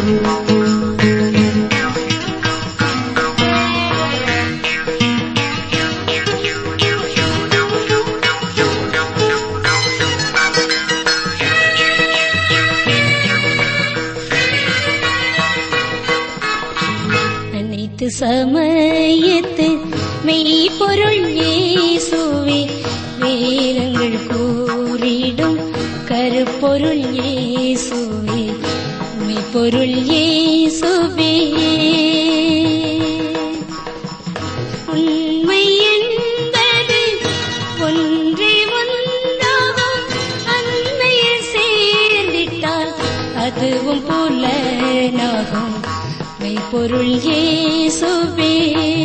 அனைத்து சமயத்து மெய்ப்பொருள் இயேசுவே வேதங்கள் கூறிடும் கருப்பொருள் இயேசுவே மெய்ப்பொருள் இயேசுவே உண்மை என்பது ஒன்றே ஒன்றாகும் அன்னையில் சேர்ந்திட்டால் அதுவும் புலனாகும் மெய்ப்பொருள் இயேசுவே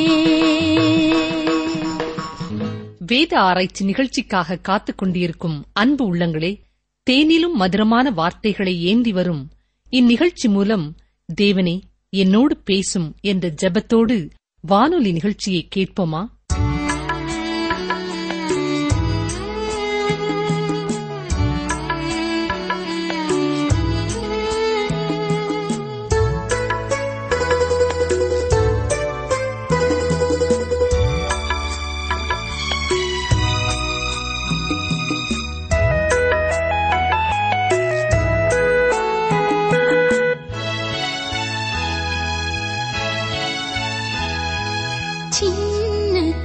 வேத ஆராய்ச்சி நிகழ்ச்சிக்காக காத்துக் கொண்டிருக்கும் அன்பு உள்ளங்களே தேனிலும் மதுரமான வார்த்தைகளை ஏந்தி வரும் இந்நிகழ்ச்சி மூலம் தேவனே என்னோடு பேசும் என்ற ஜெபத்தோடு வானொலி நிகழ்ச்சியை கேட்போமா சின்ன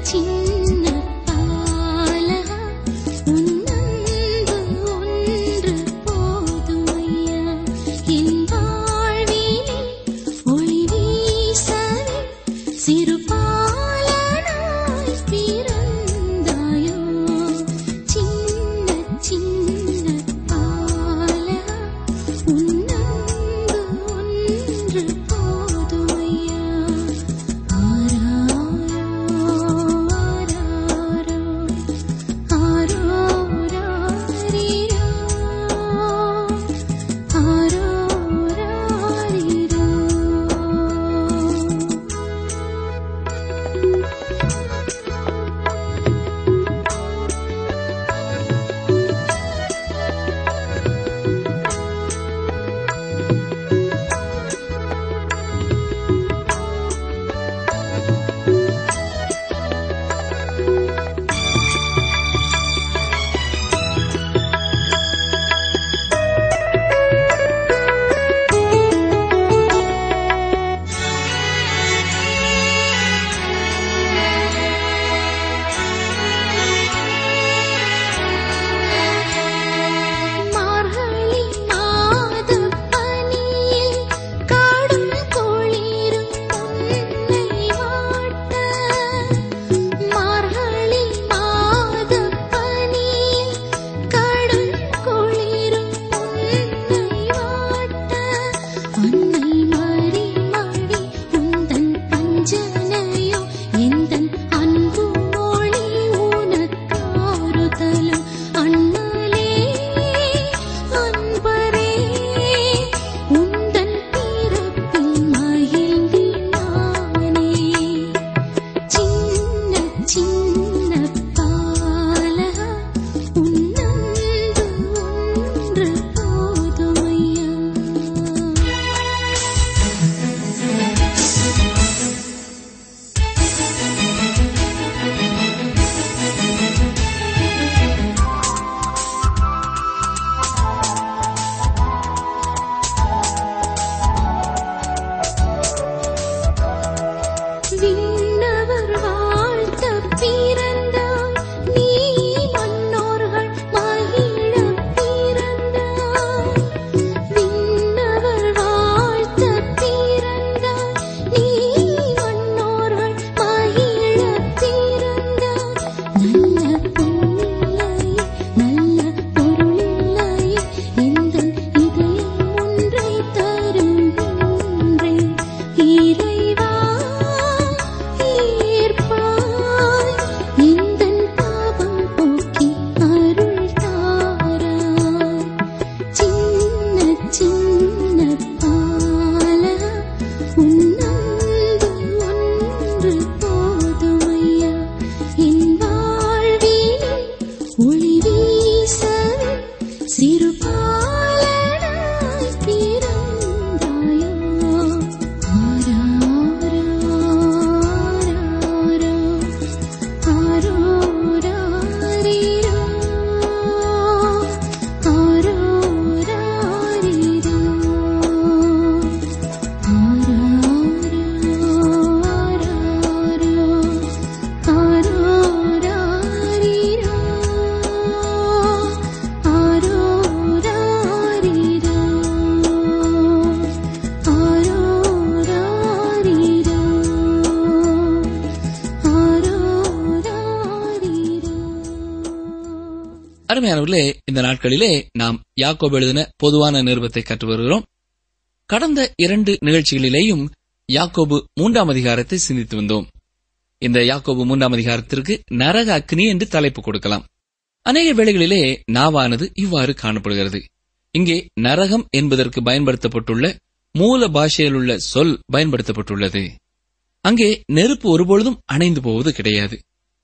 அருமையானவர்களே இந்த நாட்களிலே நாம் யாக்கோபு எழுதின பொதுவான நிருபத்தை கற்று வருகிறோம் கடந்த இரண்டு நிகழ்ச்சிகளிலேயும் யாக்கோபு மூன்றாம் அதிகாரத்தை சிந்தித்து வந்தோம் இந்த யாக்கோபு மூன்றாம் அதிகாரத்திற்கு நரக அக்னி என்று தலைப்பு கொடுக்கலாம் அநேக வேளைகளிலே நாவானது இவ்வாறு காணப்படுகிறது இங்கே நரகம் என்பதற்கு பயன்படுத்தப்பட்டுள்ள மூல பாஷையில் உள்ள சொல் பயன்படுத்தப்பட்டுள்ளது அங்கே நெருப்பு ஒருபொழுதும் அணைந்து போவது கிடையாது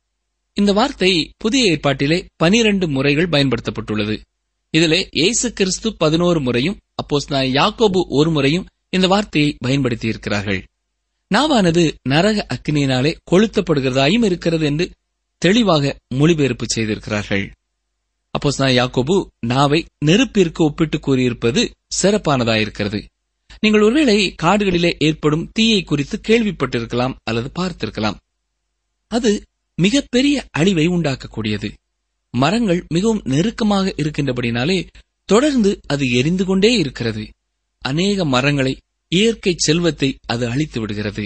இந்த வார்த்தை புதிய ஏற்பாட்டிலே பனிரண்டு முறைகள் பயன்படுத்தப்பட்டுள்ளது இதிலே இயேசு கிறிஸ்து பதினோரு முறையும் அப்போஸ் யாக்கோபு ஒரு முறையும் இந்த வார்த்தையை பயன்படுத்தியிருக்கிறார்கள் நாவானது நரக அக்னியினாலே கொளுத்தப்படுகிறதாயும் இருக்கிறது என்று தெளிவாக மொழிபெயர்ப்பு செய்திருக்கிறார்கள் அப்போஸ் யாக்கோபு நாவை நெருப்பிற்கு ஒப்பிட்டு கூறியிருப்பது சிறப்பானதாயிருக்கிறது நீங்கள் ஒருவேளை காடுகளிலே ஏற்படும் தீயை குறித்து கேள்விப்பட்டிருக்கலாம் அல்லது பார்த்திருக்கலாம் அது மிகப்பெரிய அழிவை உண்டாக்கக்கூடியது மரங்கள் மிகவும் நெருக்கமாக இருக்கின்றபடினாலே தொடர்ந்து அது எரிந்து கொண்டே இருக்கிறது அநேக மரங்களை இயற்கை செல்வத்தை அது அழித்து விடுகிறது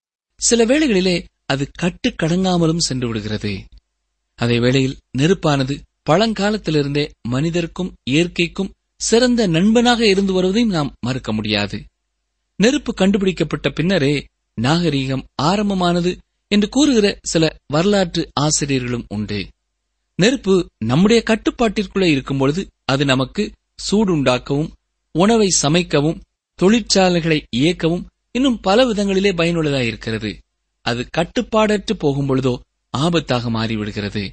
சில வேளைகளிலே அது கட்டுக்கடங்காமலும் சென்று விடுகிறது அதே வேளையில் நெருப்பானது பழங்காலத்திலிருந்தே மனிதருக்கும் இயற்கைக்கும் சிறந்த நண்பனாக இருந்து வருவதையும் நாம் மறுக்க முடியாது நெருப்பு கண்டுபிடிக்கப்பட்ட பின்னரே நாகரீகம் ஆரம்பமானது என்று கூறுகிற சில வரலாற்று ஆசிரியர்களும் உண்டு நெருப்பு நம்முடைய கட்டுப்பாட்டிற்குள்ளே இருக்கும் பொழுது அது நமக்கு சூடுண்டாக்கவும் உணவை சமைக்கவும் தொழிற்சாலைகளை இயக்கவும் இன்னும் பல விதங்களிலே பயனுள்ளதாக இருக்கிறது அது கட்டுப்பாடற்று போகும் பொழுதோ ஆபத்தாக மாறிவிடுகிறது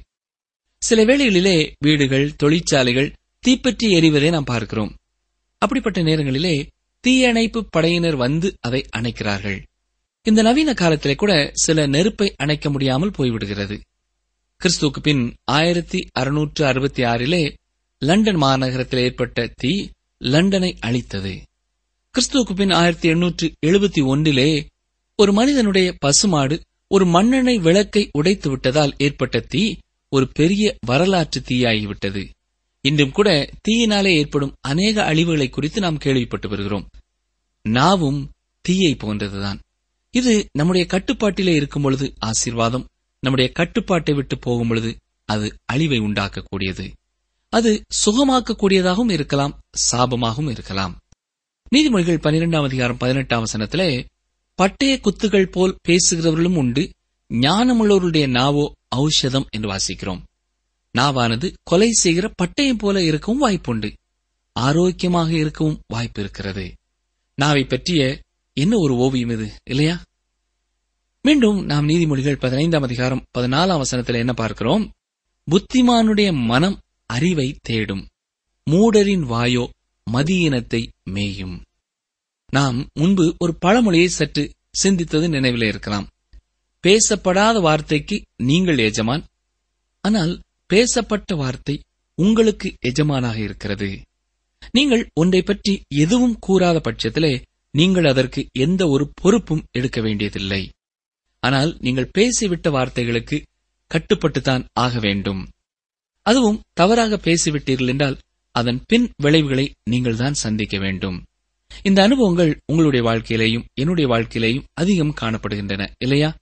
சில வேளைகளிலே வீடுகள் தொழிற்சாலைகள் தீப்பற்றி எரிவதை நாம் பார்க்கிறோம் அப்படிப்பட்ட நேரங்களிலே தீயணைப்பு படையினர் வந்து அதை அணைக்கிறார்கள் இந்த நவீன காலத்திலே கூட சில நெருப்பை அணைக்க முடியாமல் போய்விடுகிறது கிறிஸ்துவுக்கு பின் ஆயிரத்தி அறுநூற்று அறுபத்தி ஆறிலே லண்டன் மாநகரத்தில் ஏற்பட்ட தீ லண்டனை அழித்தது கிறிஸ்துவுக்கு பின் ஆயிரத்தி எண்ணூற்று எழுபத்தி ஒன்றிலே ஒரு மனிதனுடைய பசுமாடு ஒரு மண்ணெண்ணெய் விளக்கை உடைத்து விட்டதால் ஏற்பட்ட தீ ஒரு பெரிய வரலாற்று தீயாகிவிட்டது இன்றும் கூட தீயினாலே ஏற்படும் அநேக அழிவுகளை குறித்து நாம் கேள்விப்பட்டு வருகிறோம் நாவும் தீயை போன்றதுதான் இது நம்முடைய கட்டுப்பாட்டிலே இருக்கும் பொழுது ஆசீர்வாதம் நம்முடைய கட்டுப்பாட்டை விட்டு போகும் பொழுது அது அழிவை உண்டாக்கக்கூடியது அது சுகமாக்கக்கூடியதாகவும் இருக்கலாம் சாபமாகவும் இருக்கலாம் நீதிமொழிகள் பனிரெண்டாம் அதிகாரம் பதினெட்டாம் வசனத்திலே பட்டய குத்துகள் போல் பேசுகிறவர்களும் உண்டு ஞானமுள்ளவருடைய நாவோ ஔஷதம் என்று வாசிக்கிறோம் நாவானது கொலை செய்கிற பட்டயம் போல இருக்கவும் வாய்ப்புண்டு ஆரோக்கியமாக இருக்கவும் வாய்ப்பு இருக்கிறது நாவை பற்றிய என்ன ஒரு ஓவியம் இது இல்லையா மீண்டும் நாம் நீதிமொழிகள் பதினைந்தாம் அதிகாரம் பதினாலாம் வசனத்தில் என்ன பார்க்கிறோம் புத்திமானுடைய மனம் அறிவை தேடும் மூடரின் வாயோ மதியினத்தை மேயும் நாம் முன்பு ஒரு பழமொழியை சற்று சிந்தித்தது நினைவிலே இருக்கலாம் பேசப்படாத வார்த்தைக்கு நீங்கள் எஜமான் ஆனால் பேசப்பட்ட வார்த்தை உங்களுக்கு எஜமானாக இருக்கிறது நீங்கள் ஒன்றை பற்றி எதுவும் கூறாத பட்சத்திலே நீங்கள் அதற்கு எந்த ஒரு பொறுப்பும் எடுக்க வேண்டியதில்லை ஆனால் நீங்கள் பேசிவிட்ட வார்த்தைகளுக்கு கட்டுப்பட்டுத்தான் ஆக வேண்டும் அதுவும் தவறாக பேசிவிட்டீர்கள் என்றால் அதன் பின் விளைவுகளை நீங்கள் தான் சந்திக்க வேண்டும் இந்த அனுபவங்கள் உங்களுடைய வாழ்க்கையிலேயும் என்னுடைய வாழ்க்கையிலேயும் அதிகம் காணப்படுகின்றன இல்லையா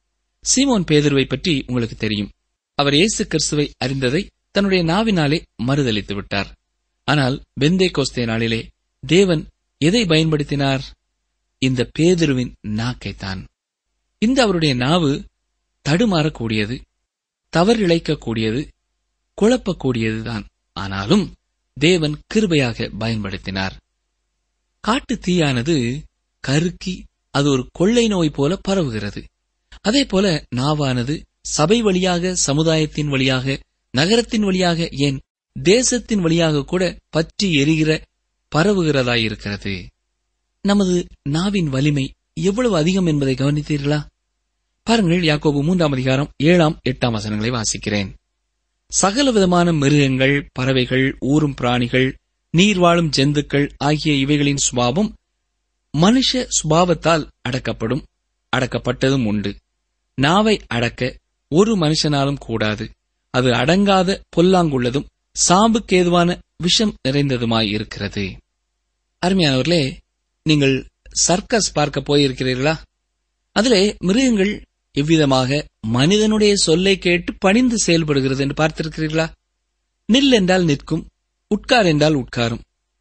சீமோன் பேதுருவை பற்றி உங்களுக்கு தெரியும் அவர் இயேசு கிறிஸ்துவை அறிந்ததை தன்னுடைய நாவினாலே மறுதளித்து விட்டார் ஆனால் பெந்தே கோஸ்தே நாளிலே தேவன் எதை பயன்படுத்தினார் இந்த பேதுருவின் நாக்கைத்தான் இந்த அவருடைய நாவு தடுமாறக்கூடியது தவறிழைக்கக்கூடியது குழப்பக்கூடியதுதான் ஆனாலும் தேவன் கிருபையாக பயன்படுத்தினார் காட்டு தீயானது கருக்கி அது ஒரு கொள்ளை நோய் போல பரவுகிறது அதே போல நாவானது சபை வழியாக சமுதாயத்தின் வழியாக நகரத்தின் வழியாக ஏன் தேசத்தின் வழியாக கூட பற்றி எரிகிற பரவுகிறதாயிருக்கிறது நமது நாவின் வலிமை எவ்வளவு அதிகம் என்பதை கவனித்தீர்களா பாருங்கள் யாக்கோபு மூன்றாம் அதிகாரம் ஏழாம் எட்டாம் வசனங்களை வாசிக்கிறேன் சகல விதமான மிருகங்கள் பறவைகள் ஊரும் பிராணிகள் நீர் வாழும் ஜந்துக்கள் ஆகிய இவைகளின் சுபாவம் மனுஷ சுபாவத்தால் அடக்கப்படும் அடக்கப்பட்டதும் உண்டு நாவை அடக்க ஒரு மனுஷனாலும் கூடாது அது அடங்காத பொல்லாங்குள்ளதும் சாம்புக்கேதுவான விஷம் நிறைந்ததுமாய் இருக்கிறது அருமையானவர்களே நீங்கள் சர்க்கஸ் பார்க்க போயிருக்கிறீர்களா அதிலே மிருகங்கள் எவ்விதமாக மனிதனுடைய சொல்லை கேட்டு பணிந்து செயல்படுகிறது என்று பார்த்திருக்கிறீர்களா நில் என்றால் நிற்கும் உட்கார் என்றால் உட்காரும்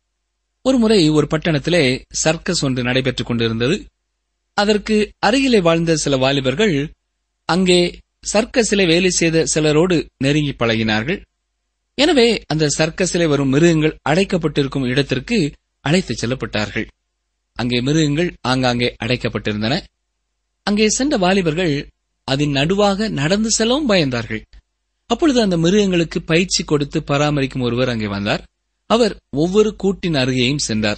ஒருமுறை ஒரு பட்டணத்திலே சர்க்கஸ் ஒன்று நடைபெற்றுக் கொண்டிருந்தது அதற்கு அருகிலே வாழ்ந்த சில வாலிபர்கள் அங்கே சர்க்கஸிலே வேலை செய்த சிலரோடு நெருங்கி பழகினார்கள் எனவே அந்த சர்க்கஸிலே வரும் மிருகங்கள் அடைக்கப்பட்டிருக்கும் இடத்திற்கு அழைத்துச் செல்லப்பட்டார்கள் அங்கே மிருகங்கள் ஆங்காங்கே அடைக்கப்பட்டிருந்தன அங்கே சென்ற வாலிபர்கள் அதன் நடுவாக நடந்து செல்லவும் பயந்தார்கள் அப்பொழுது அந்த மிருகங்களுக்கு பயிற்சி கொடுத்து பராமரிக்கும் ஒருவர் அங்கே வந்தார் அவர் ஒவ்வொரு கூட்டின் அருகேயும் சென்றார்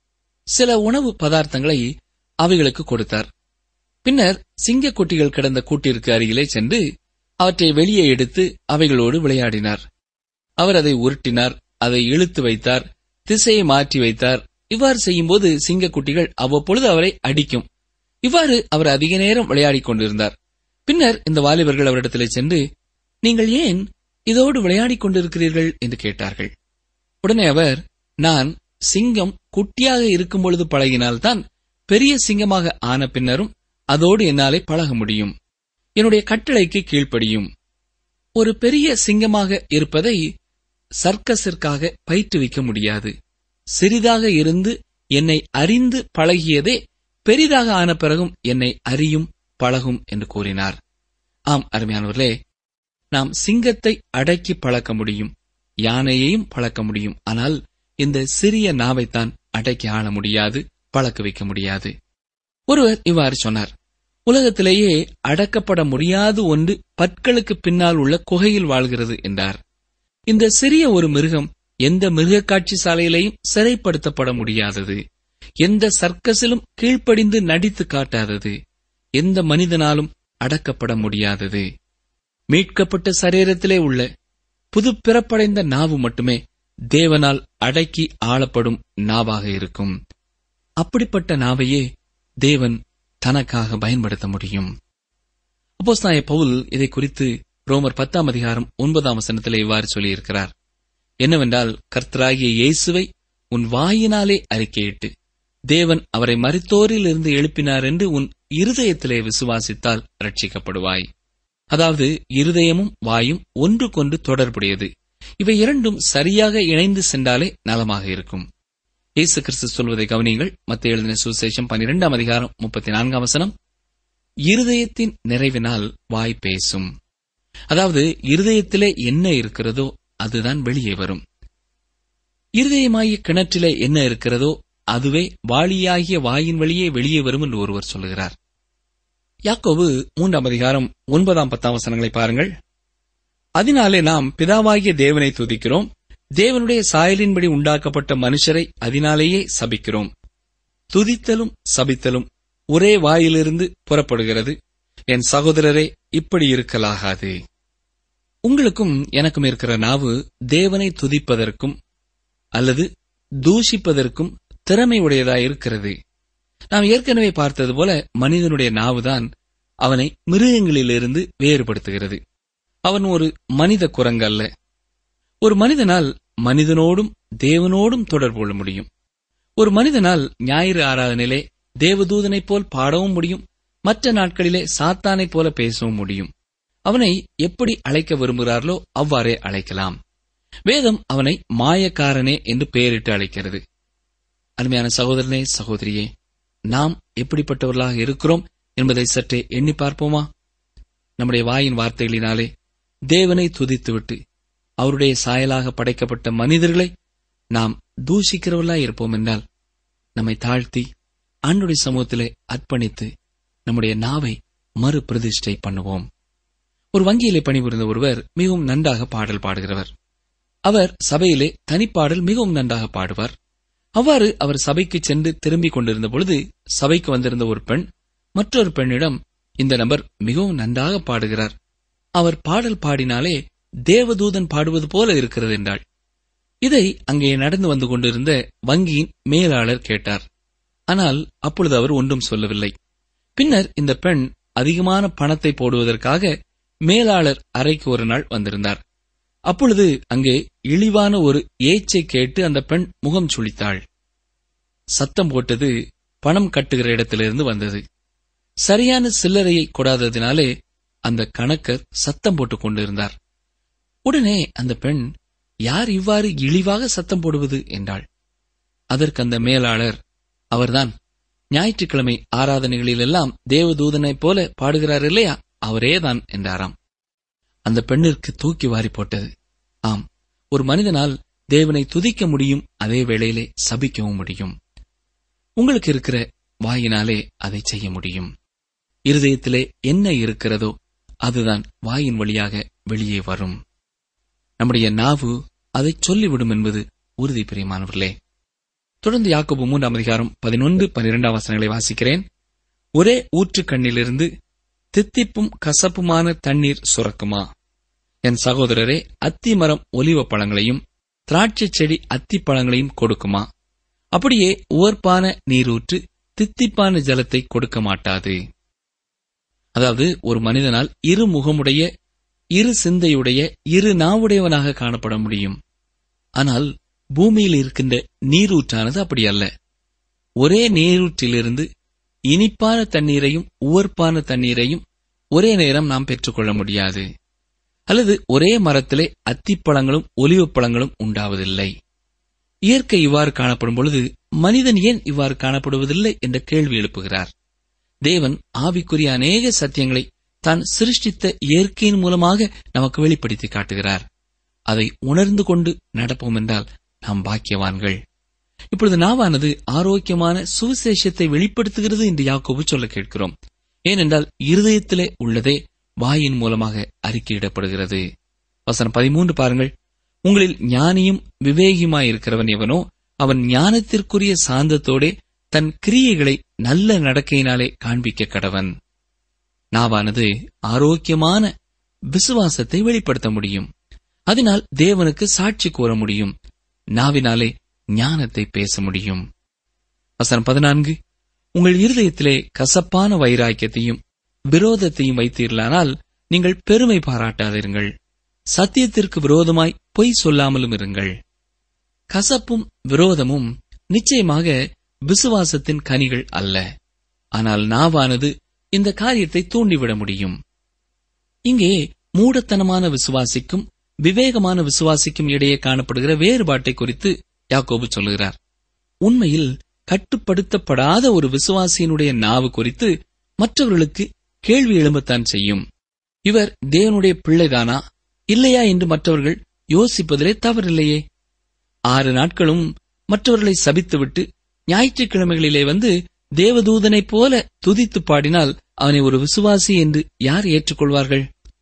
சில உணவு பதார்த்தங்களை அவைகளுக்கு கொடுத்தார் பின்னர் சிங்கக்குட்டிகள் கிடந்த கூட்டிற்கு அருகிலே சென்று அவற்றை வெளியே எடுத்து அவைகளோடு விளையாடினார் அவர் அதை உருட்டினார் அதை இழுத்து வைத்தார் திசையை மாற்றி வைத்தார் இவ்வாறு செய்யும்போது சிங்கக்குட்டிகள் அவ்வப்பொழுது அவரை அடிக்கும் இவ்வாறு அவர் அதிக நேரம் விளையாடிக் கொண்டிருந்தார் பின்னர் இந்த வாலிபர்கள் அவரிடத்திலே சென்று நீங்கள் ஏன் இதோடு விளையாடிக் கொண்டிருக்கிறீர்கள் என்று கேட்டார்கள் உடனே அவர் நான் சிங்கம் குட்டியாக இருக்கும் பொழுது பழகினால்தான் பெரிய சிங்கமாக ஆன பின்னரும் அதோடு என்னாலே பழக முடியும் என்னுடைய கட்டளைக்கு கீழ்ப்படியும் ஒரு பெரிய சிங்கமாக இருப்பதை சர்க்கஸிற்காக பயிற்றுவிக்க முடியாது சிறிதாக இருந்து என்னை அறிந்து பழகியதே பெரிதாக ஆன பிறகும் என்னை அறியும் பழகும் என்று கூறினார் ஆம் அருமையானவர்களே நாம் சிங்கத்தை அடக்கி பழக்க முடியும் யானையையும் பழக்க முடியும் ஆனால் இந்த சிறிய நாவைத்தான் அடக்கி ஆள முடியாது பழக்க வைக்க முடியாது ஒருவர் இவ்வாறு சொன்னார் உலகத்திலேயே அடக்கப்பட முடியாத ஒன்று பற்களுக்கு பின்னால் உள்ள குகையில் வாழ்கிறது என்றார் இந்த சிறிய ஒரு மிருகம் எந்த மிருக காட்சி சாலையிலையும் சிறைப்படுத்தப்பட முடியாதது எந்த சர்க்கஸிலும் கீழ்ப்படிந்து நடித்து காட்டாதது எந்த மனிதனாலும் அடக்கப்பட முடியாதது மீட்கப்பட்ட சரீரத்திலே உள்ள புது பிறப்படைந்த நாவு மட்டுமே தேவனால் அடக்கி ஆளப்படும் நாவாக இருக்கும் அப்படிப்பட்ட நாவையே தேவன் தனக்காக பயன்படுத்த முடியும் அப்போஸ்தாய பவுல் இதை குறித்து ரோமர் பத்தாம் அதிகாரம் ஒன்பதாம் வசனத்திலே இவ்வாறு சொல்லியிருக்கிறார் என்னவென்றால் கர்த்தராகிய இயேசுவை உன் வாயினாலே அறிக்கையிட்டு தேவன் அவரை மரித்தோரில் இருந்து எழுப்பினார் என்று உன் இருதயத்திலே விசுவாசித்தால் ரட்சிக்கப்படுவாய் அதாவது இருதயமும் வாயும் ஒன்றுக்கொன்று தொடர்புடையது இவை இரண்டும் சரியாக இணைந்து சென்றாலே நலமாக இருக்கும் இயேசு கிறிஸ்து சொல்வதை கவனியுங்கள் மத்திய எழுதின சுசேஷம் பனிரெண்டாம் அதிகாரம் முப்பத்தி நான்காம் வசனம் இருதயத்தின் நிறைவினால் வாய் பேசும் அதாவது இருதயத்திலே என்ன இருக்கிறதோ அதுதான் வெளியே வரும் இருதயமாகிய கிணற்றிலே என்ன இருக்கிறதோ அதுவே வாளியாகிய வாயின் வழியே வெளியே வரும் என்று ஒருவர் சொல்லுகிறார் யாக்கோபு மூன்றாம் அதிகாரம் ஒன்பதாம் பத்தாம் வசனங்களை பாருங்கள் அதனாலே நாம் பிதாவாகிய தேவனை துதிக்கிறோம் தேவனுடைய சாயலின்படி உண்டாக்கப்பட்ட மனுஷரை அதனாலேயே சபிக்கிறோம் துதித்தலும் சபித்தலும் ஒரே வாயிலிருந்து புறப்படுகிறது என் சகோதரரே இப்படி இருக்கலாகாது உங்களுக்கும் எனக்கும் இருக்கிற நாவு தேவனை துதிப்பதற்கும் அல்லது தூஷிப்பதற்கும் திறமை உடையதாய் இருக்கிறது நாம் ஏற்கனவே பார்த்தது போல மனிதனுடைய நாவுதான் அவனை மிருகங்களிலிருந்து வேறுபடுத்துகிறது அவன் ஒரு மனித குரங்கு அல்ல ஒரு மனிதனால் மனிதனோடும் தேவனோடும் தொடர்பு கொள்ள முடியும் ஒரு மனிதனால் ஞாயிறு ஆராதனையிலே தேவதூதனைப் போல் பாடவும் முடியும் மற்ற நாட்களிலே சாத்தானைப் போல பேசவும் முடியும் அவனை எப்படி அழைக்க விரும்புகிறார்களோ அவ்வாறே அழைக்கலாம் வேதம் அவனை மாயக்காரனே என்று பெயரிட்டு அழைக்கிறது அருமையான சகோதரனே சகோதரியே நாம் எப்படிப்பட்டவர்களாக இருக்கிறோம் என்பதை சற்றே எண்ணி பார்ப்போமா நம்முடைய வாயின் வார்த்தைகளினாலே தேவனை துதித்துவிட்டு அவருடைய சாயலாக படைக்கப்பட்ட மனிதர்களை நாம் தூஷிக்கிறவர்களாய் இருப்போம் என்றால் நம்மை தாழ்த்தி ஆண்டுடைய சமூகத்திலே அர்ப்பணித்து நம்முடைய நாவை மறு பிரதிஷ்டை பண்ணுவோம் ஒரு வங்கியிலே பணிபுரிந்த ஒருவர் மிகவும் நன்றாக பாடல் பாடுகிறவர் அவர் சபையிலே தனிப்பாடல் மிகவும் நன்றாக பாடுவார் அவ்வாறு அவர் சபைக்கு சென்று திரும்பிக் கொண்டிருந்த பொழுது சபைக்கு வந்திருந்த ஒரு பெண் மற்றொரு பெண்ணிடம் இந்த நபர் மிகவும் நன்றாக பாடுகிறார் அவர் பாடல் பாடினாலே தேவதூதன் பாடுவது போல இருக்கிறது என்றாள் இதை அங்கே நடந்து வந்து கொண்டிருந்த வங்கியின் மேலாளர் கேட்டார் ஆனால் அப்பொழுது அவர் ஒன்றும் சொல்லவில்லை பின்னர் இந்த பெண் அதிகமான பணத்தை போடுவதற்காக மேலாளர் அறைக்கு ஒரு நாள் வந்திருந்தார் அப்பொழுது அங்கே இழிவான ஒரு ஏச்சை கேட்டு அந்த பெண் முகம் சுளித்தாள் சத்தம் போட்டது பணம் கட்டுகிற இடத்திலிருந்து வந்தது சரியான சில்லறையை கொடாததினாலே அந்த கணக்கர் சத்தம் போட்டுக் கொண்டிருந்தார் உடனே அந்த பெண் யார் இவ்வாறு இழிவாக சத்தம் போடுவது என்றாள் அதற்கு அந்த மேலாளர் அவர்தான் ஞாயிற்றுக்கிழமை ஆராதனைகளிலெல்லாம் தேவதூதனைப் போல பாடுகிறார் இல்லையா அவரேதான் என்றாராம் அந்த பெண்ணிற்கு தூக்கி வாரி போட்டது ஆம் ஒரு மனிதனால் தேவனை துதிக்க முடியும் அதே வேளையிலே சபிக்கவும் முடியும் உங்களுக்கு இருக்கிற வாயினாலே அதை செய்ய முடியும் இருதயத்திலே என்ன இருக்கிறதோ அதுதான் வாயின் வழியாக வெளியே வரும் நம்முடைய நாவு அதை சொல்லிவிடும் என்பது உறுதி பிரியமானவர்களே தொடர்ந்து யாக்கோபு மூன்றாம் அதிகாரம் பதினொன்று பனிரெண்டாம் வசனங்களை வாசிக்கிறேன் ஒரே ஊற்று கண்ணிலிருந்து தித்திப்பும் கசப்புமான தண்ணீர் சுரக்குமா என் சகோதரரே அத்தி மரம் ஒலிவ பழங்களையும் திராட்சை செடி அத்தி பழங்களையும் கொடுக்குமா அப்படியே உவர்ப்பான நீரூற்று தித்திப்பான ஜலத்தை கொடுக்க மாட்டாது அதாவது ஒரு மனிதனால் இரு முகமுடைய இரு சிந்தையுடைய இரு நாவுடையவனாக காணப்பட முடியும் ஆனால் பூமியில் இருக்கின்ற நீரூற்றானது அப்படி அல்ல ஒரே நீரூற்றிலிருந்து இனிப்பான தண்ணீரையும் உவர்ப்பான தண்ணீரையும் ஒரே நேரம் நாம் பெற்றுக்கொள்ள முடியாது அல்லது ஒரே மரத்திலே அத்திப்பழங்களும் ஒலிவப் பழங்களும் உண்டாவதில்லை இயற்கை இவ்வாறு காணப்படும் பொழுது மனிதன் ஏன் இவ்வாறு காணப்படுவதில்லை என்ற கேள்வி எழுப்புகிறார் தேவன் ஆவிக்குரிய அநேக சத்தியங்களை தான் சிருஷ்டித்த இயற்கையின் மூலமாக நமக்கு வெளிப்படுத்தி காட்டுகிறார் அதை உணர்ந்து கொண்டு நடப்போம் என்றால் நாம் பாக்கியவான்கள் இப்பொழுது நாவானது ஆரோக்கியமான சுவிசேஷத்தை வெளிப்படுத்துகிறது என்று யாக்கோபு சொல்ல கேட்கிறோம் ஏனென்றால் இருதயத்திலே உள்ளதே வாயின் மூலமாக அறிக்கையிடப்படுகிறது வசனம் பதிமூன்று பாருங்கள் உங்களில் ஞானியும் விவேகியுமாயிருக்கிறவன் எவனோ அவன் ஞானத்திற்குரிய சாந்தத்தோடே தன் கிரியைகளை நல்ல நடக்கையினாலே காண்பிக்க கடவன் நாவானது ஆரோக்கியமான விசுவாசத்தை வெளிப்படுத்த முடியும் அதனால் தேவனுக்கு சாட்சி கூற முடியும் நாவினாலே ஞானத்தை பேச முடியும் வசனம் பதினான்கு உங்கள் இருதயத்திலே கசப்பான வைராக்கியத்தையும் விரோதத்தையும் வைத்தீர்களானால் நீங்கள் பெருமை பாராட்டாதிருங்கள் சத்தியத்திற்கு விரோதமாய் பொய் சொல்லாமலும் இருங்கள் கசப்பும் விரோதமும் நிச்சயமாக விசுவாசத்தின் கனிகள் அல்ல ஆனால் நாவானது இந்த காரியத்தை தூண்டிவிட முடியும் இங்கே மூடத்தனமான விசுவாசிக்கும் விவேகமான விசுவாசிக்கும் இடையே காணப்படுகிற வேறுபாட்டை குறித்து யாக்கோபு சொல்லுகிறார் உண்மையில் கட்டுப்படுத்தப்படாத ஒரு விசுவாசியினுடைய நாவு குறித்து மற்றவர்களுக்கு கேள்வி எழும்பத்தான் செய்யும் இவர் தேவனுடைய பிள்ளைதானா இல்லையா என்று மற்றவர்கள் யோசிப்பதிலே தவறில்லையே ஆறு நாட்களும் மற்றவர்களை சபித்துவிட்டு ஞாயிற்றுக்கிழமைகளிலே வந்து தேவதூதனைப் போல துதித்து பாடினால் அவனை ஒரு விசுவாசி என்று யார் ஏற்றுக்கொள்வார்கள்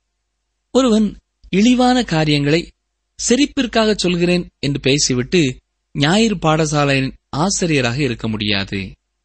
ஒருவன் இழிவான காரியங்களை சிரிப்பிற்காக சொல்கிறேன் என்று பேசிவிட்டு ஞாயிறு பாடசாலையின் ஆசிரியராக இருக்க முடியாது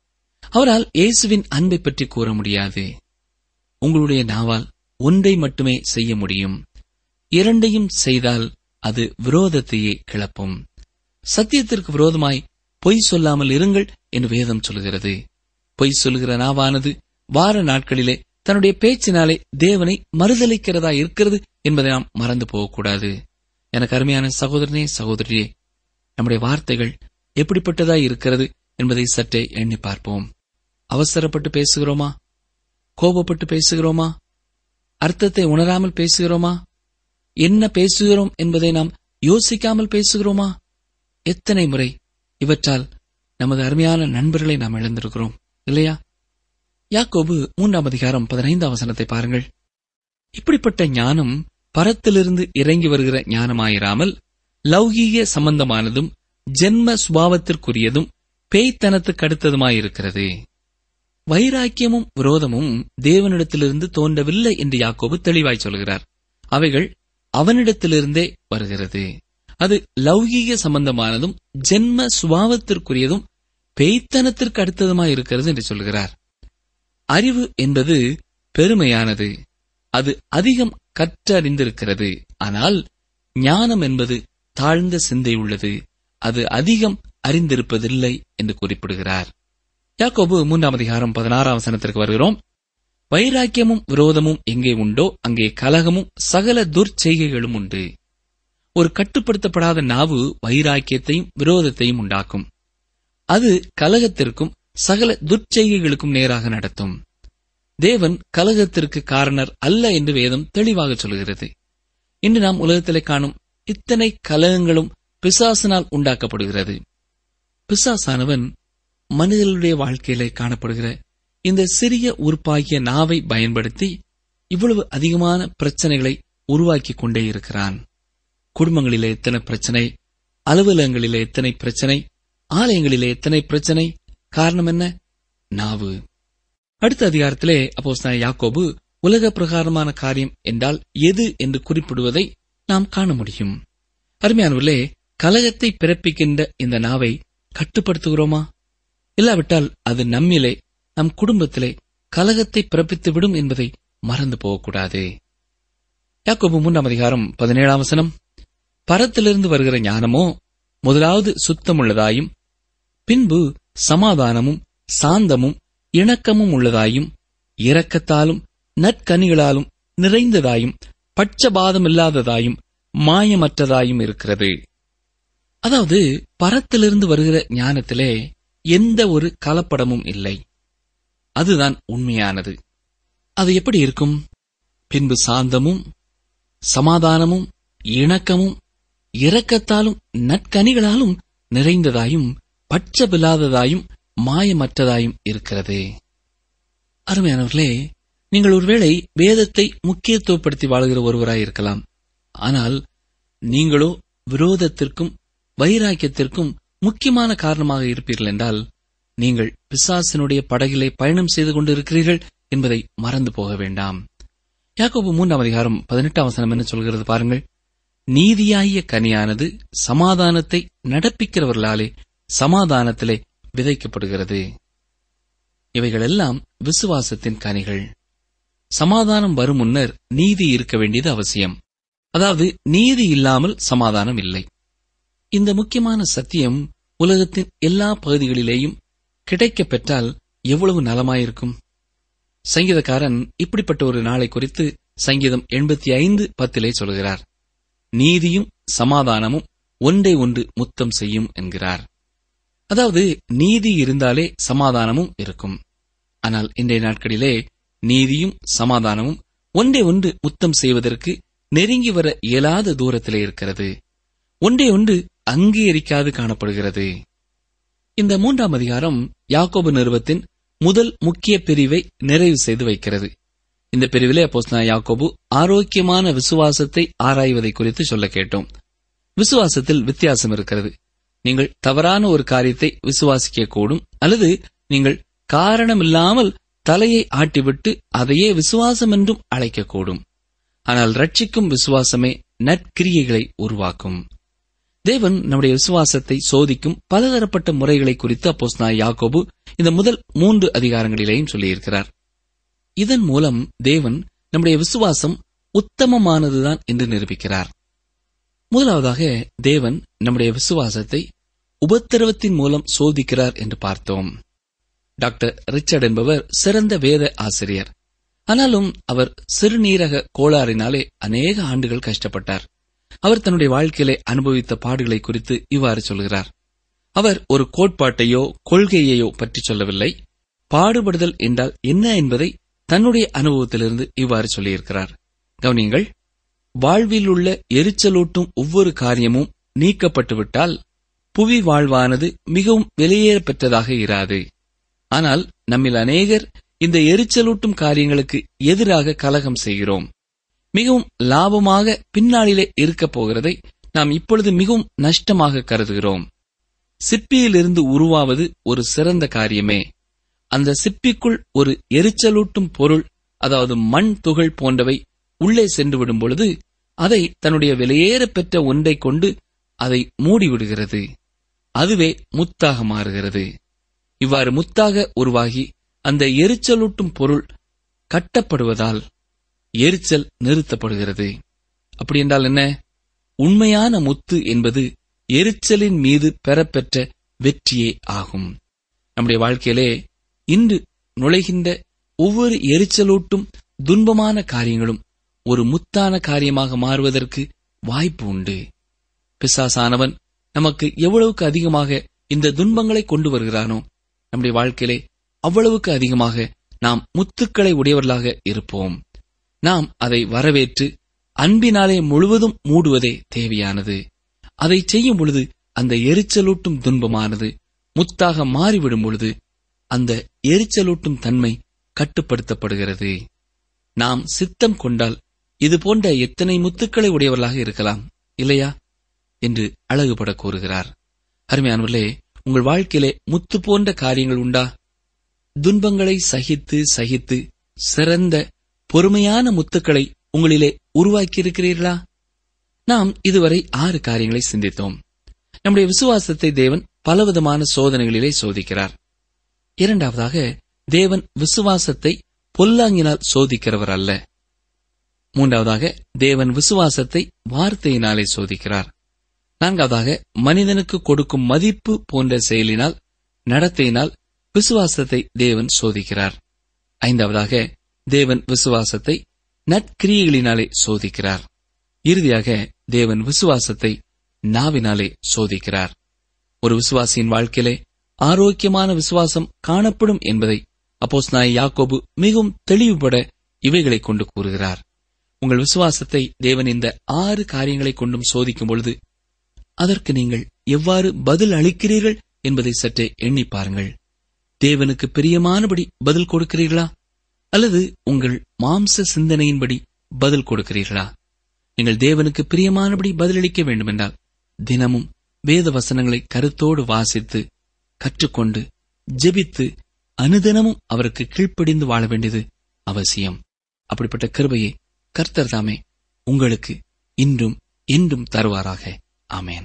அவரால் இயேசுவின் அன்பை பற்றி கூற முடியாது உங்களுடைய நாவால் ஒன்றை மட்டுமே செய்ய முடியும் இரண்டையும் செய்தால் அது விரோதத்தையே கிளப்பும் சத்தியத்திற்கு விரோதமாய் பொய் சொல்லாமல் இருங்கள் என்று வேதம் சொல்கிறது பொய் சொல்லுகிற நாவானது வார நாட்களிலே தன்னுடைய பேச்சினாலே தேவனை மறுதளிக்கிறதா இருக்கிறது என்பதை நாம் மறந்து போகக்கூடாது எனக்கு அருமையான சகோதரனே சகோதரியே நம்முடைய வார்த்தைகள் எப்படிப்பட்டதா இருக்கிறது என்பதை சற்றே எண்ணி பார்ப்போம் அவசரப்பட்டு பேசுகிறோமா கோபப்பட்டு பேசுகிறோமா அர்த்தத்தை உணராமல் பேசுகிறோமா என்ன பேசுகிறோம் என்பதை நாம் யோசிக்காமல் பேசுகிறோமா எத்தனை முறை இவற்றால் நமது அருமையான நண்பர்களை நாம் இழந்திருக்கிறோம் இல்லையா யாக்கோபு மூன்றாம் அதிகாரம் பதினைந்தாம் வசனத்தை பாருங்கள் இப்படிப்பட்ட ஞானம் பரத்திலிருந்து இறங்கி வருகிற ஞானமாயிராமல் லௌகீக சம்பந்தமானதும் ஜென்ம சுபாவத்திற்குரியதும் பேய்த்தனத்துக்கு அடுத்ததுமாயிருக்கிறது வைராக்கியமும் விரோதமும் தேவனிடத்திலிருந்து தோன்றவில்லை என்று யாக்கோபு தெளிவாய் சொல்கிறார் அவைகள் அவனிடத்திலிருந்தே வருகிறது அது லௌகீக சம்பந்தமானதும் ஜென்ம சுபாவத்திற்குரியதும் பேய்த்தனத்திற்கு அடுத்ததுமாய் இருக்கிறது என்று சொல்கிறார் அறிவு என்பது பெருமையானது அது அதிகம் கற்றறிந்திருக்கிறது ஆனால் ஞானம் என்பது தாழ்ந்த சிந்தை உள்ளது அது அதிகம் அறிந்திருப்பதில்லை என்று குறிப்பிடுகிறார் யாக்கோபு மூன்றாம் அதிகாரம் பதினாறாம் வசனத்திற்கு வருகிறோம் வைராக்கியமும் விரோதமும் எங்கே உண்டோ அங்கே கலகமும் சகல துர்ச்செய்கைகளும் உண்டு ஒரு கட்டுப்படுத்தப்படாத நாவு வைராக்கியத்தையும் விரோதத்தையும் உண்டாக்கும் அது கலகத்திற்கும் சகல துர்ச்செய்கைகளுக்கும் நேராக நடத்தும் தேவன் கலகத்திற்கு காரணர் அல்ல என்று வேதம் தெளிவாக சொல்கிறது இன்று நாம் உலகத்திலே காணும் இத்தனை கலகங்களும் பிசாசினால் உண்டாக்கப்படுகிறது பிசாசானவன் மனிதர்களுடைய வாழ்க்கையிலே காணப்படுகிற இந்த சிறிய உறுப்பாகிய நாவை பயன்படுத்தி இவ்வளவு அதிகமான பிரச்சனைகளை உருவாக்கிக் கொண்டே இருக்கிறான் குடும்பங்களிலே எத்தனை பிரச்சனை அலுவலகங்களிலே எத்தனை பிரச்சனை ஆலயங்களிலே எத்தனை பிரச்சனை காரணம் என்ன நாவு அடுத்த அதிகாரத்திலே அப்போ யாக்கோபு உலக பிரகாரமான காரியம் என்றால் எது என்று குறிப்பிடுவதை நாம் காண முடியும் அருமையானவர்களே கலகத்தை பிறப்பிக்கின்ற இந்த நாவை கட்டுப்படுத்துகிறோமா இல்லாவிட்டால் அது நம்மிலே நம் குடும்பத்திலே கலகத்தை பிறப்பித்து விடும் என்பதை மறந்து போகக்கூடாது யாக்கோபு மூன்றாம் அதிகாரம் பதினேழாம் வசனம் பரத்திலிருந்து வருகிற ஞானமோ முதலாவது சுத்தமுள்ளதாயும் பின்பு சமாதானமும் சாந்தமும் இணக்கமும் உள்ளதாயும் இரக்கத்தாலும் நற்கனிகளாலும் நிறைந்ததாயும் பட்சபாதமில்லாததாயும் மாயமற்றதாயும் இருக்கிறது அதாவது பரத்திலிருந்து வருகிற ஞானத்திலே எந்த ஒரு கலப்படமும் இல்லை அதுதான் உண்மையானது அது எப்படி இருக்கும் பின்பு சாந்தமும் சமாதானமும் இணக்கமும் இரக்கத்தாலும் நற்கனிகளாலும் நிறைந்ததாயும் பட்சமில்லாததாயும் மாயமற்றதாயும் இருக்கிறது அருமையானவர்களே நீங்கள் ஒருவேளை வேதத்தை முக்கியத்துவப்படுத்தி வாழ்கிற ஒருவராய் இருக்கலாம் ஆனால் நீங்களோ விரோதத்திற்கும் வைராக்கியத்திற்கும் முக்கியமான காரணமாக இருப்பீர்கள் என்றால் நீங்கள் பிசாசினுடைய படகிலே பயணம் செய்து கொண்டிருக்கிறீர்கள் என்பதை மறந்து போக வேண்டாம் யாக்கோபு மூன்றாம் அதிகாரம் பதினெட்டாம் வசனம் என்ன சொல்கிறது பாருங்கள் நீதியாகிய கனியானது சமாதானத்தை நடப்பிக்கிறவர்களாலே சமாதானத்திலே விதைக்கப்படுகிறது இவைகளெல்லாம் விசுவாசத்தின் கனிகள் சமாதானம் வரும் முன்னர் நீதி இருக்க வேண்டியது அவசியம் அதாவது நீதி இல்லாமல் சமாதானம் இல்லை இந்த முக்கியமான சத்தியம் உலகத்தின் எல்லா பகுதிகளிலேயும் கிடைக்கப் பெற்றால் எவ்வளவு நலமாயிருக்கும் சங்கீதக்காரன் இப்படிப்பட்ட ஒரு நாளை குறித்து சங்கீதம் எண்பத்தி ஐந்து பத்திலே சொல்கிறார் நீதியும் சமாதானமும் ஒன்றை ஒன்று முத்தம் செய்யும் என்கிறார் அதாவது நீதி இருந்தாலே சமாதானமும் இருக்கும் ஆனால் இன்றைய நாட்களிலே நீதியும் சமாதானமும் ஒன்றை ஒன்று முத்தம் செய்வதற்கு நெருங்கி வர இயலாத தூரத்திலே இருக்கிறது ஒன்றே ஒன்று அங்கீகரிக்காது காணப்படுகிறது இந்த மூன்றாம் அதிகாரம் யாக்கோபு நிறுவத்தின் முதல் முக்கிய பிரிவை நிறைவு செய்து வைக்கிறது இந்த பிரிவிலே அப்போஸ்தலனாகிய யாக்கோபு ஆரோக்கியமான விசுவாசத்தை ஆராய்வதை குறித்து சொல்ல கேட்டோம் விசுவாசத்தில் வித்தியாசம் இருக்கிறது நீங்கள் தவறான ஒரு காரியத்தை விசுவாசிக்க கூடும் அல்லது நீங்கள் காரணமில்லாமல் தலையை ஆட்டிவிட்டு அதையே விசுவாசம் என்றும் அழைக்கக்கூடும் ஆனால் ரட்சிக்கும் விசுவாசமே நற்கிரியைகளை உருவாக்கும் தேவன் நம்முடைய விசுவாசத்தை சோதிக்கும் பலதரப்பட்ட முறைகளை குறித்து அப்போஸ் யாக்கோபு இந்த முதல் மூன்று அதிகாரங்களிலேயும் சொல்லியிருக்கிறார் இதன் மூலம் தேவன் நம்முடைய விசுவாசம் உத்தமமானதுதான் என்று நிரூபிக்கிறார் முதலாவதாக தேவன் நம்முடைய விசுவாசத்தை உபத்திரவத்தின் மூலம் சோதிக்கிறார் என்று பார்த்தோம் டாக்டர் ரிச்சர்ட் என்பவர் சிறந்த வேத ஆசிரியர் ஆனாலும் அவர் சிறுநீரக கோளாறினாலே அநேக ஆண்டுகள் கஷ்டப்பட்டார் அவர் தன்னுடைய வாழ்க்கையிலே அனுபவித்த பாடுகளை குறித்து இவ்வாறு சொல்கிறார் அவர் ஒரு கோட்பாட்டையோ கொள்கையையோ பற்றி சொல்லவில்லை பாடுபடுதல் என்றால் என்ன என்பதை தன்னுடைய அனுபவத்திலிருந்து இவ்வாறு சொல்லியிருக்கிறார் கவனியங்கள் வாழ்வில் உள்ள எரிச்சலூட்டும் ஒவ்வொரு காரியமும் நீக்கப்பட்டுவிட்டால் புவி வாழ்வானது மிகவும் வெளியேற பெற்றதாக இராது ஆனால் நம்மில் அநேகர் இந்த எரிச்சலூட்டும் காரியங்களுக்கு எதிராக கலகம் செய்கிறோம் மிகவும் லாபமாக பின்னாளிலே இருக்கப் போகிறதை நாம் இப்பொழுது மிகவும் நஷ்டமாக கருதுகிறோம் சிப்பியிலிருந்து உருவாவது ஒரு சிறந்த காரியமே அந்த சிப்பிக்குள் ஒரு எரிச்சலூட்டும் பொருள் அதாவது மண் துகள் போன்றவை உள்ளே சென்று விடும் பொழுது அதை தன்னுடைய வெளியேற பெற்ற ஒன்றை கொண்டு அதை மூடிவிடுகிறது அதுவே முத்தாக மாறுகிறது இவ்வாறு முத்தாக உருவாகி அந்த எரிச்சலூட்டும் பொருள் கட்டப்படுவதால் எரிச்சல் நிறுத்தப்படுகிறது அப்படி என்றால் என்ன உண்மையான முத்து என்பது எரிச்சலின் மீது பெறப்பெற்ற வெற்றியே ஆகும் நம்முடைய வாழ்க்கையிலே இன்று நுழைகின்ற ஒவ்வொரு எரிச்சலூட்டும் துன்பமான காரியங்களும் ஒரு முத்தான காரியமாக மாறுவதற்கு வாய்ப்பு உண்டு பிசாசானவன் நமக்கு எவ்வளவுக்கு அதிகமாக இந்த துன்பங்களை கொண்டு வருகிறானோ நம்முடைய வாழ்க்கையிலே அவ்வளவுக்கு அதிகமாக நாம் முத்துக்களை உடையவர்களாக இருப்போம் நாம் அதை வரவேற்று அன்பினாலே முழுவதும் மூடுவதே தேவையானது அதை செய்யும் பொழுது அந்த எரிச்சலூட்டும் துன்பமானது முத்தாக மாறிவிடும் பொழுது அந்த எரிச்சலூட்டும் தன்மை கட்டுப்படுத்தப்படுகிறது நாம் சித்தம் கொண்டால் இது போன்ற எத்தனை முத்துக்களை உடையவர்களாக இருக்கலாம் இல்லையா என்று அழகுபட கூறுகிறார் அருமையானவர்களே உங்கள் வாழ்க்கையிலே முத்து போன்ற காரியங்கள் உண்டா துன்பங்களை சகித்து சகித்து சிறந்த பொறுமையான முத்துக்களை உங்களிலே உருவாக்கியிருக்கிறீர்களா நாம் இதுவரை ஆறு காரியங்களை சிந்தித்தோம் நம்முடைய விசுவாசத்தை தேவன் பலவிதமான சோதனைகளிலே சோதிக்கிறார் இரண்டாவதாக தேவன் விசுவாசத்தை பொல்லாங்கினால் சோதிக்கிறவர் அல்ல மூன்றாவதாக தேவன் விசுவாசத்தை வார்த்தையினாலே சோதிக்கிறார் நான்காவதாக மனிதனுக்கு கொடுக்கும் மதிப்பு போன்ற செயலினால் நடத்தையினால் விசுவாசத்தை தேவன் சோதிக்கிறார் ஐந்தாவதாக தேவன் விசுவாசத்தை நற்கிரியைகளினாலே சோதிக்கிறார் இறுதியாக தேவன் விசுவாசத்தை நாவினாலே சோதிக்கிறார் ஒரு விசுவாசியின் வாழ்க்கையிலே ஆரோக்கியமான விசுவாசம் காணப்படும் என்பதை அப்போஸ் நாய் யாக்கோபு மிகவும் தெளிவுபட இவைகளை கொண்டு கூறுகிறார் உங்கள் விசுவாசத்தை தேவன் இந்த ஆறு காரியங்களை கொண்டும் சோதிக்கும் பொழுது அதற்கு நீங்கள் எவ்வாறு பதில் அளிக்கிறீர்கள் என்பதை சற்றே எண்ணி பாருங்கள் தேவனுக்கு பிரியமானபடி பதில் கொடுக்கிறீர்களா அல்லது உங்கள் மாம்ச சிந்தனையின்படி பதில் கொடுக்கிறீர்களா நீங்கள் தேவனுக்கு பிரியமானபடி பதிலளிக்க வேண்டுமென்றால் தினமும் வேத வசனங்களை கருத்தோடு வாசித்து கற்றுக்கொண்டு ஜெபித்து அனுதினமும் அவருக்கு கீழ்ப்படிந்து வாழ வேண்டியது அவசியம் அப்படிப்பட்ட கிருபையை கர்த்தர் தாமே உங்களுக்கு இன்றும் என்றும் தருவாராக ஆமேன்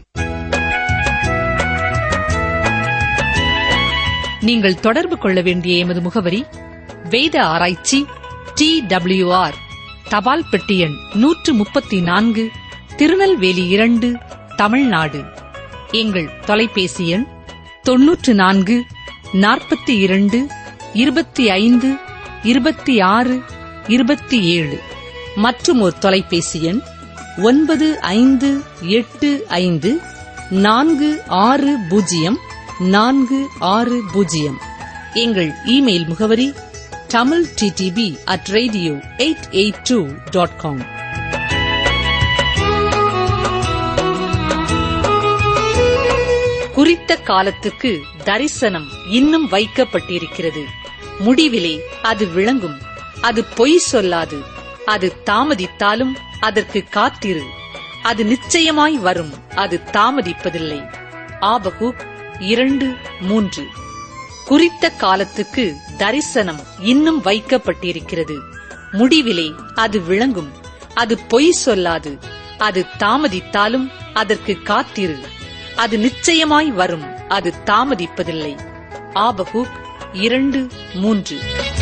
நீங்கள் தொடர்பு கொள்ள வேண்டிய எமது முகவரி வேத ஆராய்ச்சி டி ஆர் தபால் பெட்டி எண் நூற்று முப்பத்தி நான்கு திருநெல்வேலி இரண்டு தமிழ்நாடு எங்கள் தொலைபேசி எண் தொன்னூற்று நான்கு நாற்பத்தி இரண்டு இருபத்தி ஐந்து இருபத்தி ஆறு இருபத்தி ஏழு மற்றும் ஒரு தொலைபேசி எண் ஒன்பது ஐந்து எட்டு ஐந்து நான்கு ஆறு பூஜ்ஜியம் நான்கு ஆறு பூஜ்ஜியம் எங்கள் இமெயில் முகவரி Tamil D T P at radio eight eight two dot com குறித்த காலத்துக்கு தரிசனம் இன்னும் வைக்கப்பட்டிருக்கிறது முடிவிலே அது விளங்கும் அது பொய் சொல்லாது அது தாமதித்தாலும் அதற்கு காத்திரு அது நிச்சயமாய் வரும் அது தாமதிப்பதில்லை ஆபகுக் இரண்டு மூன்று குறித்த காலத்துக்கு தரிசனம் இன்னும் வைக்கப்பட்டிருக்கிறது முடிவிலே அது விளங்கும் அது பொய் சொல்லாது அது தாமதித்தாலும் அதற்கு காத்திரு அது நிச்சயமாய் வரும் அது தாமதிப்பதில்லை ஆபகுக் இரண்டு மூன்று